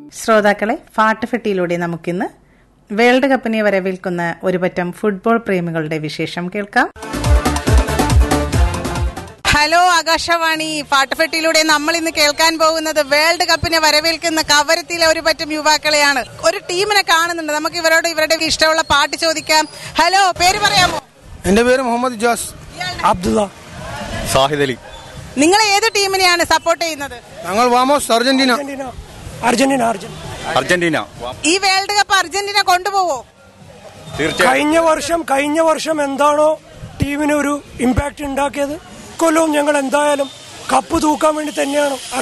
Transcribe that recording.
ശ്രോതാക്കളെ ഫാട്ടുഫെട്ടിയിലൂടെ നമുക്കിന്ന് വേൾഡ് കപ്പിനെ വരവേൽക്കുന്ന ഒരു പറ്റം ഫുട്ബോൾ പ്രേമികളുടെ വിശേഷം കേൾക്കാം ഹലോ ആകാശവാണി പാട്ടുപെട്ടിയിലൂടെ നമ്മൾ ഇന്ന് കേൾക്കാൻ പോകുന്നത് വേൾഡ് കപ്പിനെ വരവേൽക്കുന്ന കവരത്തിലെ ഒരു പറ്റം യുവാക്കളെയാണ് ഒരു ടീമിനെ കാണുന്നുണ്ട് നമുക്ക് ഇവരോട് ഇവരുടെ ഇഷ്ടമുള്ള പാട്ട് ചോദിക്കാം ഹലോ പേര് പറയാമോ എന്റെ പേര് മുഹമ്മദ് ജാസ് അബ്ദുള്ള സാഹിദ് അലി നിങ്ങൾ ഏത് ടീമിനെയാണ് സപ്പോർട്ട് ചെയ്യുന്നത് ഞങ്ങൾ വാമോസ് Argentina Argentina Argentina Argentina Argentina ഈ വേൾഡ് കപ്പ് അർജന്റീന കൊണ്ടുപോവോ തീർച്ചയായും കഴിഞ്ഞ വർഷം കഴിഞ്ഞ വർഷം എന്താണോ ടീമിന് ഒരു ഇമ്പാക്ട് ഉണ്ടാക്കിയത് കൊല്ലവും ഞങ്ങൾ എന്തായാലും കപ്പ് തൂക്കാൻ വേണ്ടി തന്നെയാണ്